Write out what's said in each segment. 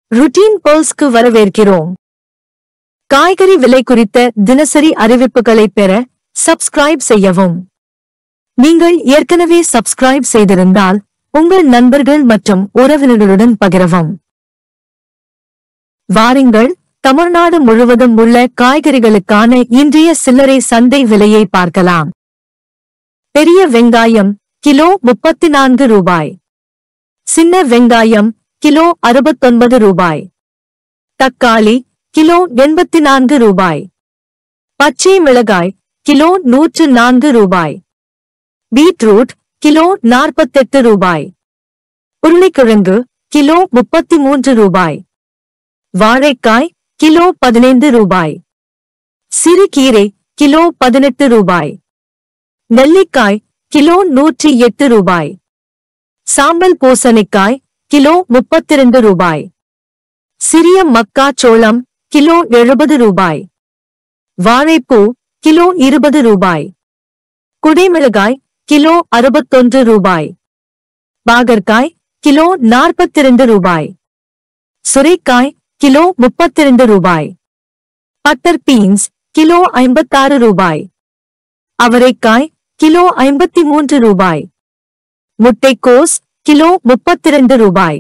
routine பர்ல்ஸ்க்கு வரவேற்கிறோம் காய்கறி விலை குறித்த தினசரி அறிவிப்புகளை பெற சப்ஸ்கிரைப் செய்யவும் நீங்கள் ஏற்கனவே சப்ஸ்கிரைப் செய்திருந்தால் உங்கள் நண்பர்கள் மற்றும் உறவினர்களுடன் பகிரவும் வாருங்கள் தமிழ்நாடு முழுவதும் உள்ள காய்கறிகளுக்கான இன்றைய சில்லறை சந்தை விலையை பார்க்கலாம் பெரிய வெங்காயம் கிலோ முப்பத்தி நான்கு ரூபாய் சின்ன வெங்காயம் கிலோ அறுபத்தொன்பது ரூபாய் தக்காளி கிலோ எண்பத்தி நான்கு ரூபாய் பச்சை மிளகாய் கிலோ நூற்று நான்கு ரூபாய் பீட்ரூட் கிலோ நாற்பத்தெட்டு ரூபாய் உருளைக்கிழங்கு கிலோ முப்பத்தி மூன்று ரூபாய் வாழைக்காய் கிலோ பதினைந்து ரூபாய் சிறுகீரை கிலோ பதினெட்டு ரூபாய் நெல்லிக்காய் கிலோ நூற்றி எட்டு ரூபாய் சாம்பல் பூசணிக்காய் கிலோ முப்பத்திரண்டு ரூபாய் சிறிய மக்காச்சோளம் கிலோ எழுபது ரூபாய் வாழைப்பூ கிலோ இருபது ரூபாய் குடைமிளகாய் கிலோ அறுபத்தொன்று ரூபாய் பாகற்காய் கிலோ நாற்பத்திரண்டு ரூபாய் சுரைக்காய் கிலோ முப்பத்திரண்டு ரூபாய் பட்டர் பீன்ஸ் கிலோ ஐம்பத்தாறு ரூபாய் அவரைக்காய் கிலோ ஐம்பத்தி மூன்று ரூபாய் முட்டைக்கோஸ் கிலோ முப்பத்திரண்டு ரூபாய்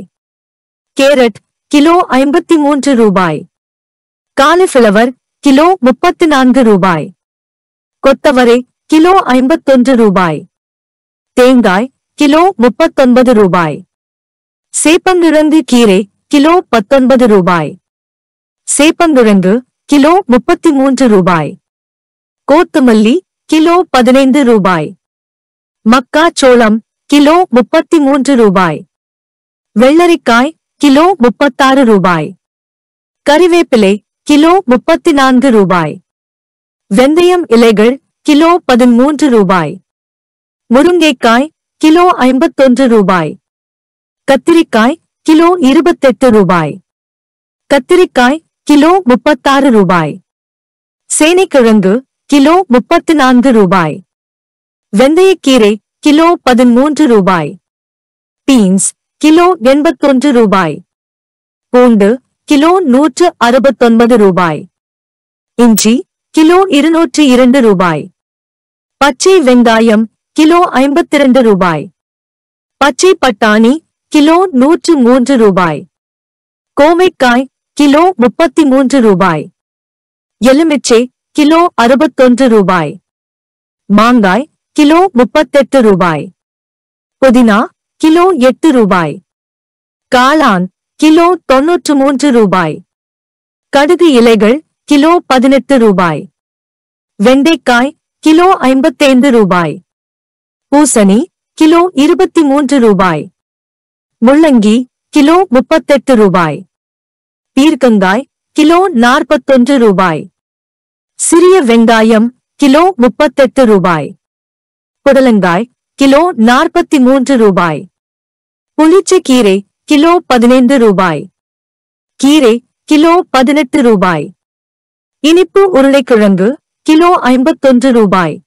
கேரட் கிலோ ஐம்பத்தி மூன்று ரூபாய் காலிஃபிளவர் கிலோ முப்பத்தி நான்கு ரூபாய் கொத்தவரை கிலோ ஐம்பத்தொன்று ரூபாய் தேங்காய் கிலோ முப்பத்தொன்பது ரூபாய் சேப்பங்கிழங்கு கீரை கிலோ பத்தொன்பது ரூபாய் சேப்பங்கிழங்கு கிலோ முப்பத்தி மூன்று ரூபாய் கோத்துமல்லி கிலோ பதினைந்து ரூபாய் மக்காச்சோளம் கிலோ முப்பத்தி மூன்று ரூபாய் வெள்ளரிக்காய் கிலோ முப்பத்தாறு ரூபாய் கறிவேப்பிலை கிலோ முப்பத்தி நான்கு ரூபாய் வெந்தயம் இலைகள் கிலோ பதிமூன்று ரூபாய் முருங்கைக்காய் கிலோ ஐம்பத்தொன்று ரூபாய் கத்திரிக்காய் கிலோ இருபத்தெட்டு ரூபாய் கத்திரிக்காய் கிலோ முப்பத்தாறு ரூபாய் சேனைக்கிழங்கு கிலோ முப்பத்தி நான்கு ரூபாய் வெந்தயக்கீரை கிலோ பதிமூன்று ரூபாய் பீன்ஸ் கிலோ எண்பத்தொன்று ரூபாய் பூண்டு கிலோ நூற்று அறுபத்தொன்பது ரூபாய் இஞ்சி கிலோ இருநூற்று இரண்டு ரூபாய் பச்சை வெங்காயம் கிலோ ஐம்பத்திரண்டு ரூபாய் பச்சை பட்டாணி கிலோ நூற்று மூன்று ரூபாய் கோவைக்காய் கிலோ முப்பத்தி மூன்று ரூபாய் எலுமிச்சை கிலோ அறுபத்தொன்று ரூபாய் மாங்காய் கிலோ முப்பத்தெட்டு ரூபாய் புதினா கிலோ எட்டு ரூபாய் காளான் கிலோ தொன்னூற்று மூன்று ரூபாய் கடுகு இலைகள் கிலோ பதினெட்டு ரூபாய் வெண்டைக்காய் கிலோ ஐம்பத்தைந்து ரூபாய் பூசணி கிலோ இருபத்தி மூன்று ரூபாய் முள்ளங்கி கிலோ முப்பத்தெட்டு ரூபாய் பீர்க்கங்காய் கிலோ நாற்பத்தொன்று ரூபாய் சிறிய வெங்காயம் கிலோ முப்பத்தெட்டு ரூபாய் புடலங்காய் கிலோ நாற்பத்தி மூன்று ரூபாய் புளிச்சக்கீரை கிலோ பதினைந்து ரூபாய் கீரை கிலோ பதினெட்டு ரூபாய் இனிப்பு உருளைக்கிழங்கு கிலோ ஐம்பத்தொன்று ரூபாய்